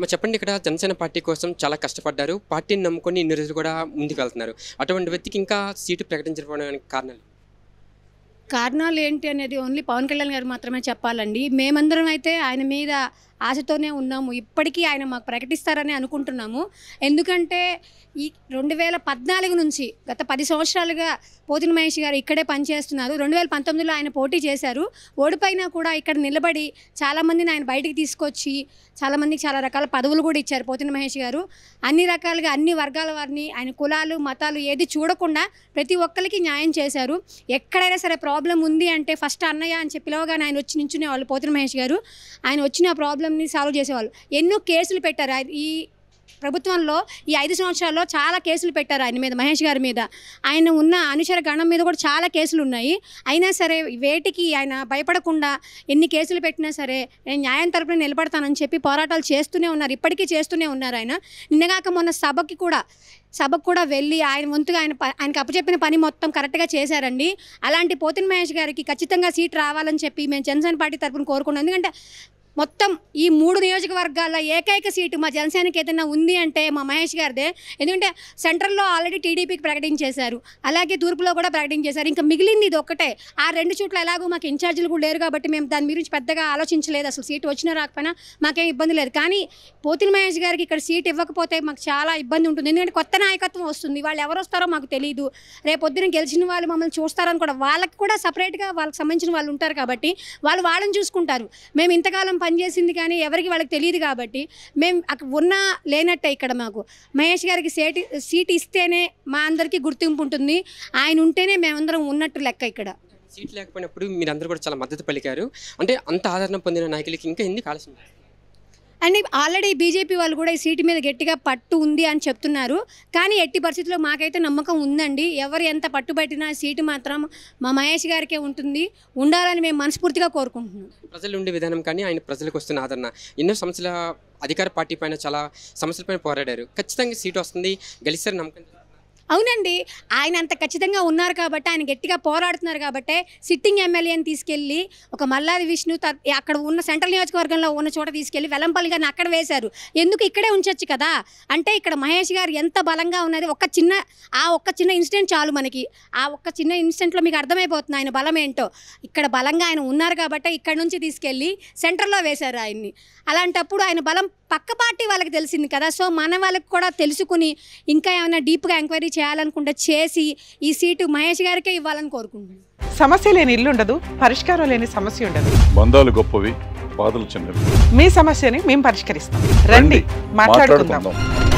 మరి చెప్పండి ఇక్కడ జనసేన పార్టీ కోసం చాలా కష్టపడ్డారు పార్టీని నమ్ముకొని ఇన్ని రోజులు కూడా ముందుకు వెళ్తున్నారు అటువంటి వ్యక్తికి ఇంకా సీటు ప్రకటించకపోవడానికి కారణాలు కారణాలు ఏంటి అనేది ఓన్లీ పవన్ కళ్యాణ్ గారు మాత్రమే చెప్పాలండి మేమందరం అయితే ఆయన మీద ఆశతోనే ఉన్నాము ఇప్పటికీ ఆయన మాకు ప్రకటిస్తారని అనుకుంటున్నాము ఎందుకంటే ఈ రెండు వేల పద్నాలుగు నుంచి గత పది సంవత్సరాలుగా పోతిన మహేష్ గారు ఇక్కడే పనిచేస్తున్నారు రెండు వేల పంతొమ్మిదిలో ఆయన పోటీ చేశారు ఓడిపోయినా కూడా ఇక్కడ నిలబడి చాలామందిని ఆయన బయటికి తీసుకొచ్చి చాలామందికి చాలా రకాల పదవులు కూడా ఇచ్చారు పోతిన మహేష్ గారు అన్ని రకాలుగా అన్ని వర్గాల వారిని ఆయన కులాలు మతాలు ఏది చూడకుండా ప్రతి ఒక్కరికి న్యాయం చేశారు ఎక్కడైనా సరే ప్రాబ్లం ఉంది అంటే ఫస్ట్ అన్నయ్య అని చెప్పి పిలవగానే ఆయన వచ్చి నించునే వాళ్ళు పోతిన మహేష్ గారు ఆయన వచ్చిన ప్రాబ్లమ్ని సాల్వ్ చేసేవాళ్ళు ఎన్నో కేసులు పెట్టారు ఆయన ఈ ప్రభుత్వంలో ఈ ఐదు సంవత్సరాల్లో చాలా కేసులు పెట్టారు ఆయన మీద మహేష్ గారి మీద ఆయన ఉన్న అనుచర గణం మీద కూడా చాలా కేసులు ఉన్నాయి అయినా సరే వేటికి ఆయన భయపడకుండా ఎన్ని కేసులు పెట్టినా సరే నేను న్యాయం తరపున నిలబడతానని చెప్పి పోరాటాలు చేస్తూనే ఉన్నారు ఇప్పటికీ చేస్తూనే ఉన్నారు ఆయన నిన్నగాక మొన్న సభకి కూడా సభకు కూడా వెళ్ళి ఆయన వంతుగా ఆయన ప- ఆయనకు అప్పచెప్పిన పని మొత్తం కరెక్ట్గా చేశారండి అలాంటి పోతిన మహేష్ గారికి ఖచ్చితంగా సీట్ రావాలని చెప్పి మేము జనసేన పార్టీ తరపున కోరుకున్నాం ఎందుకంటే మొత్తం ఈ మూడు నియోజకవర్గాల ఏకైక సీటు మా జనసేనకి ఏదైనా ఉంది అంటే మా మహేష్ గారిదే ఎందుకంటే సెంట్రల్లో ఆల్రెడీ టీడీపీకి ప్రకటించేశారు అలాగే తూర్పులో కూడా ప్రకటించేశారు ఇంకా మిగిలింది ఇది ఒక్కటే ఆ రెండు చోట్ల ఎలాగో మాకు ఇన్ఛార్జీలు కూడా లేరు కాబట్టి మేము దాని గురించి పెద్దగా ఆలోచించలేదు అసలు సీటు వచ్చినా రాకపోయినా మాకేం ఇబ్బంది లేదు కానీ పోతిన మహేష్ గారికి ఇక్కడ సీట్ ఇవ్వకపోతే మాకు చాలా ఇబ్బంది ఉంటుంది ఎందుకంటే కొత్త నాయకత్వం వస్తుంది వాళ్ళు ఎవరు వస్తారో మాకు తెలియదు రేపొద్దున గెలిచిన వాళ్ళు మమ్మల్ని చూస్తారని కూడా వాళ్ళకి కూడా సపరేట్గా వాళ్ళకి సంబంధించిన వాళ్ళు ఉంటారు కాబట్టి వాళ్ళు వాళ్ళని చూసుకుంటారు మేము ఇంతకాలం పనిచేసింది కానీ ఎవరికి వాళ్ళకి తెలియదు కాబట్టి మేము అక్కడ ఉన్నా లేనట్టే ఇక్కడ మాకు మహేష్ గారికి సీట్ సీట్ ఇస్తేనే మా అందరికీ గుర్తింపు ఉంటుంది ఆయన ఉంటేనే మేమందరం ఉన్నట్టు లెక్క ఇక్కడ సీట్ లేకపోయినప్పుడు మీరందరూ కూడా చాలా మద్దతు పలికారు అంటే అంత ఆదరణ పొందిన నాయకులకి ఇంకా ఎందుకు ఆలస్యం అండ్ ఆల్రెడీ బీజేపీ వాళ్ళు కూడా ఈ సీటు మీద గట్టిగా పట్టు ఉంది అని చెప్తున్నారు కానీ ఎట్టి పరిస్థితుల్లో మాకైతే నమ్మకం ఉందండి ఎవరు ఎంత పట్టుబట్టినా సీటు మాత్రం మా మహేష్ గారికే ఉంటుంది ఉండాలని మేము మనస్ఫూర్తిగా కోరుకుంటున్నాం ప్రజలు ఉండే విధానం కానీ ఆయన ప్రజలకు వస్తున్న ఆదరణ ఎన్నో సమస్యల అధికార పార్టీ పైన చాలా సమస్యలపైన పోరాడారు ఖచ్చితంగా సీట్ వస్తుంది గెలిస్తారు నమ్మకం అవునండి ఆయన అంత ఖచ్చితంగా ఉన్నారు కాబట్టి ఆయన గట్టిగా పోరాడుతున్నారు కాబట్టి సిట్టింగ్ ఎమ్మెల్యేని తీసుకెళ్ళి ఒక మల్లాది విష్ణు త- అక్కడ ఉన్న సెంట్రల్ నియోజకవర్గంలో ఉన్న చోట తీసుకెళ్ళి వెలంపల్లి గారిని అక్కడ వేశారు ఎందుకు ఇక్కడే ఉంచొచ్చు కదా అంటే ఇక్కడ మహేష్ గారు ఎంత బలంగా ఉన్నది ఒక చిన్న ఆ ఒక్క చిన్న ఇన్సిడెంట్ చాలు మనకి ఆ ఒక్క చిన్న ఇన్సిడెంట్లో మీకు అర్థమైపోతుంది ఆయన బలం ఏంటో ఇక్కడ బలంగా ఆయన ఉన్నారు కాబట్టి ఇక్కడ నుంచి తీసుకెళ్ళి సెంటర్లో వేశారు ఆయన్ని అలాంటప్పుడు ఆయన బలం పక్క పార్టీ వాళ్ళకి తెలిసింది కదా సో మన వాళ్ళకి కూడా తెలుసుకుని ఇంకా ఏమైనా డీప్గా ఎంక్వైరీ చేయాలనుకుంటే చేసి ఈ సీటు మహేష్ గారికే ఇవ్వాలని కోరుకుంటున్నాను సమస్య లేని ఇల్లు ఉండదు పరిష్కారం లేని సమస్య ఉండదు బంధాలు గొప్పవి బాధలు చిన్నవి మీ సమస్యని మేము పరిష్కరిస్తాం రండి మాట్లాడుకుందాం మాట్లాడుకుందాం